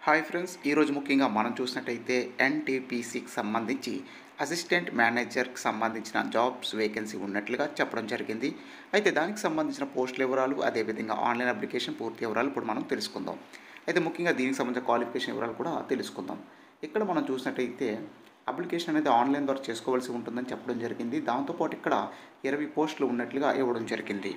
hi friends ఈరోజు ముఖ్యంగా మనం చూసినట్టయితే ఎన్టీపీసీకి సంబంధించి అసిస్టెంట్ మేనేజర్కి సంబంధించిన జాబ్స్ వేకెన్సీ ఉన్నట్లుగా చెప్పడం జరిగింది అయితే దానికి సంబంధించిన పోస్టుల వివరాలు అదేవిధంగా ఆన్లైన్ అప్లికేషన్ పూర్తి వివరాలు ఇప్పుడు మనం తెలుసుకుందాం అయితే ముఖ్యంగా దీనికి సంబంధించిన క్వాలిఫికేషన్ వివరాలు కూడా తెలుసుకుందాం ఇక్కడ మనం చూసినట్టయితే అప్లికేషన్ అనేది ఆన్లైన్ ద్వారా చేసుకోవాల్సి ఉంటుందని చెప్పడం జరిగింది దాంతోపాటు ఇక్కడ ఇరవై పోస్టులు ఉన్నట్లుగా ఇవ్వడం జరిగింది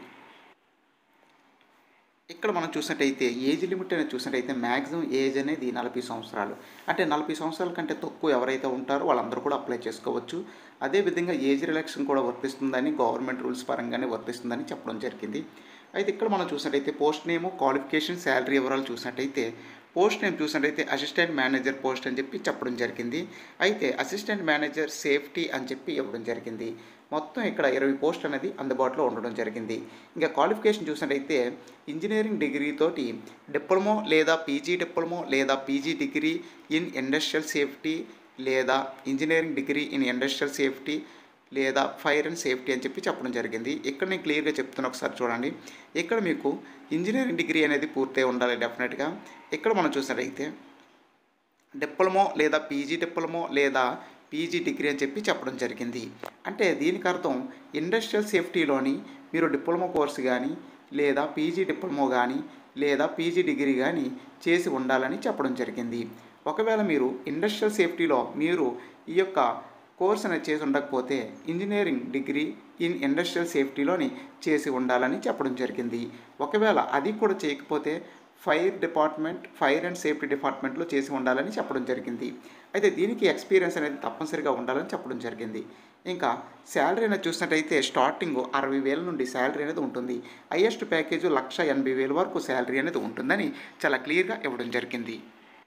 ఇక్కడ మనం చూసినట్టయితే ఏజ్ లిమిట్ అనేది చూసినట్టయితే మ్యాక్సిమం ఏజ్ అనేది నలభై సంవత్సరాలు అంటే నలభై సంవత్సరాల కంటే తక్కువ ఎవరైతే ఉంటారో వాళ్ళందరూ కూడా అప్లై చేసుకోవచ్చు అదేవిధంగా ఏజ్ రిలాక్షన్ కూడా వర్తిస్తుందని గవర్నమెంట్ రూల్స్ పరంగానే వర్తిస్తుందని చెప్పడం జరిగింది అయితే ఇక్కడ మనం చూసినట్టయితే పోస్ట్ నేము క్వాలిఫికేషన్ శాలరీ వివరాలు చూసినట్టయితే పోస్ట్ నేమ్ చూసినట్టయితే అసిస్టెంట్ మేనేజర్ పోస్ట్ అని చెప్పి చెప్పడం జరిగింది అయితే అసిస్టెంట్ మేనేజర్ సేఫ్టీ అని చెప్పి ఇవ్వడం జరిగింది మొత్తం ఇక్కడ ఇరవై పోస్ట్ అనేది అందుబాటులో ఉండడం జరిగింది ఇంకా క్వాలిఫికేషన్ చూసినట్టయితే ఇంజనీరింగ్ డిగ్రీ తోటి డిప్లొమో లేదా పీజీ డిప్లొమో లేదా PG degree in industrial safety లేదా engineering degree in industrial safety లేదా ఫైర్ అండ్ సేఫ్టీ అని చెప్పి చెప్పడం జరిగింది ఇక్కడ నేను క్లియర్గా చెప్తున్నా ఒకసారి చూడండి ఇక్కడ మీకు ఇంజనీరింగ్ డిగ్రీ అనేది పూర్తయి ఉండాలి డెఫినెట్గా ఇక్కడ మనం చూసినట్టయితే డిప్లొమో లేదా పీజీ డిప్లొమో లేదా పీజీ డిగ్రీ అని చెప్పి చెప్పడం జరిగింది అంటే దీనికి అర్థం ఇండస్ట్రియల్ సేఫ్టీలోని మీరు డిప్లొమా కోర్సు కానీ లేదా పీజీ డిప్లొమో కానీ లేదా పీజీ డిగ్రీ కానీ చేసి ఉండాలని చెప్పడం జరిగింది ఒకవేళ మీరు ఇండస్ట్రియల్ సేఫ్టీలో మీరు ఈ యొక్క కోర్స్ అనేది చేసి ఉండకపోతే ఇంజనీరింగ్ డిగ్రీ ఇన్ ఇండస్ట్రియల్ సేఫ్టీలోని చేసి ఉండాలని చెప్పడం జరిగింది ఒకవేళ అది కూడా చేయకపోతే fire department fire and safety డిపార్ట్మెంట్లో చేసి ఉండాలని చెప్పడం జరిగింది అయితే దీనికి ఎక్స్పీరియన్స్ అనేది తప్పనిసరిగా ఉండాలని చెప్పడం జరిగింది ఇంకా శాలరీ అనేది చూసినట్టయితే స్టార్టింగ్ అరవై వేల నుండి శాలరీ అనేది ఉంటుంది హైయెస్ట్ ప్యాకేజ్ లక్ష ఎనభై వేల వరకు శాలరీ అనేది ఉంటుందని చాలా క్లియర్గా ఇవ్వడం జరిగింది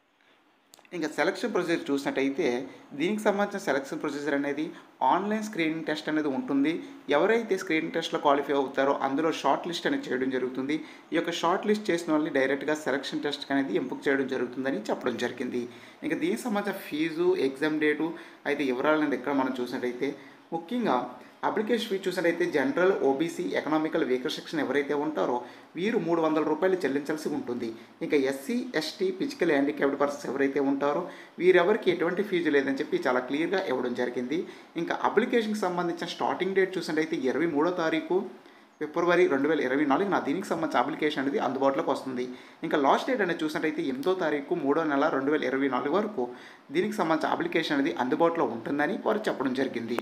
ఇంకా సెలక్షన్ ప్రొసీజర్ చూసినట్టయితే దీనికి సంబంధించిన సెలక్షన్ ప్రొసీజర్ అనేది ఆన్లైన్ స్క్రీనింగ్ టెస్ట్ అనేది ఉంటుంది ఎవరైతే స్క్రీనింగ్ టెస్ట్లో క్వాలిఫై అవుతారో అందులో షార్ట్ లిస్ట్ అనేది చేయడం జరుగుతుంది ఈ యొక్క షార్ట్ లిస్ట్ చేసిన వాళ్ళని డైరెక్ట్గా సెలక్షన్ టెస్ట్ అనేది ఎంపిక చేయడం జరుగుతుందని చెప్పడం జరిగింది ఇంకా దీనికి సంబంధించిన ఫీజు ఎగ్జామ్ డేటు అయితే వివరాలు అనేది ఇక్కడ మనం చూసినట్టయితే ముఖ్యంగా అప్లికేషన్ ఫీ చూసినట్టయితే general OBC economical vehicle section ఎవరైతే ఉంటారో వీరు మూడు వందల రూపాయలు చెల్లించాల్సి ఉంటుంది ఇంకా SC ST physical handicapped persons ఎవరైతే ఉంటారో వీరెవరికి ఎటువంటి ఫీజు లేదని చెప్పి చాలా క్లియర్గా ఇవ్వడం జరిగింది ఇంకా అప్లికేషన్కి సంబంధించిన స్టార్టింగ్ డేట్ చూసినట్టయితే ఇరవై మూడో తారీఖు ఫిబ్రవరి రెండు వేల ఇరవై నాలుగు నా దీనికి సంబంధించిన అప్లికేషన్ అనేది అందుబాటులోకి వస్తుంది ఇంకా లాస్ట్ డేట్ అనేది చూసినట్టయితే ఎనిమిదో తారీఖు మూడో నెల రెండు వేల ఇరవై నాలుగు వరకు దీనికి సంబంధించిన అప్లికేషన్ అనేది అందుబాటులో ఉంటుందని వారు చెప్పడం జరిగింది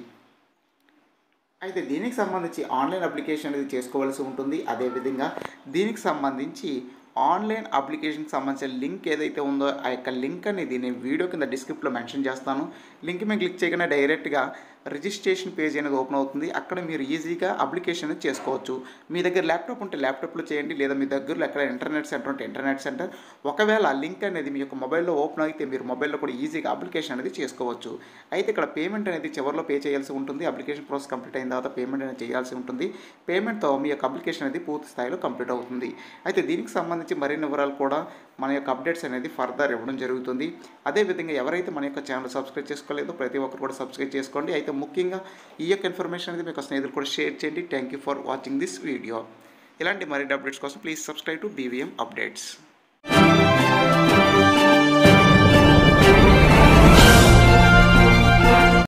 అయితే దీనికి సంబంధించి ఆన్లైన్ అప్లికేషన్ అనేది చేసుకోవాల్సి ఉంటుంది అదేవిధంగా దీనికి సంబంధించి ఆన్లైన్ అప్లికేషన్కి సంబంధించిన లింక్ ఏదైతే ఉందో ఆ యొక్క లింక్ అనేది నేను వీడియో కింద డిస్క్రిప్ట్లో మెన్షన్ చేస్తాను లింక్ మీద క్లిక్ చేయగానే డైరెక్ట్గా రిజిస్ట్రేషన్ పేజ్ అనేది ఓపెన్ అవుతుంది అక్కడ మీరు ఈజీగా అప్లికేషన్ అనేది చేసుకోవచ్చు మీ దగ్గర ల్యాప్టాప్ ఉంటే ల్యాప్టాప్లో చేయండి లేదా మీ దగ్గరలో ఎక్కడ ఇంటర్నెట్ సెంటర్ ఉంటే ఇంటర్నెట్ సెంటర్ ఒకవేళ లింక్ అనేది మీ యొక్క మొబైల్లో ఓపెన్ అయితే మీరు మొబైల్లో కూడా ఈజీగా అప్లికేషన్ అనేది చేసుకోవచ్చు అయితే ఇక్కడ పేమెంట్ అనేది చివరిలో పే చేయాల్సి ఉంటుంది అప్లికేషన్ ప్రాసెస్ కంప్లీట్ అయిన తర్వాత పేమెంట్ అనేది చేయాల్సి ఉంటుంది పేమెంట్తో మీ యొక్క అప్లికేషన్ అనేది పూర్తి స్థాయిలో కంప్లీట్ అవుతుంది అయితే దీనికి సంబంధించి మరిన్ని వివరాలు కూడా మన యొక్క అప్డేట్స్ అనేది ఫర్దర్ ఇవ్వడం జరుగుతుంది అదేవిధంగా ఎవరైతే మన యొక్క ఛానల్ సబ్స్క్రైబ్ చేసుకోలేదో ప్రతి ఒక్కరు కూడా సబ్స్క్రైబ్ చేసుకోండి అయితే ముఖ్యంగా ఈ యొక్క ఇన్ఫర్మేషన్ అనేది మీకు స్నేహితులు కూడా షేర్ చేయండి thank you for watching this video ఇలాంటి మరిన్ని అప్డేట్స్ కోసం please subscribe to BVM updates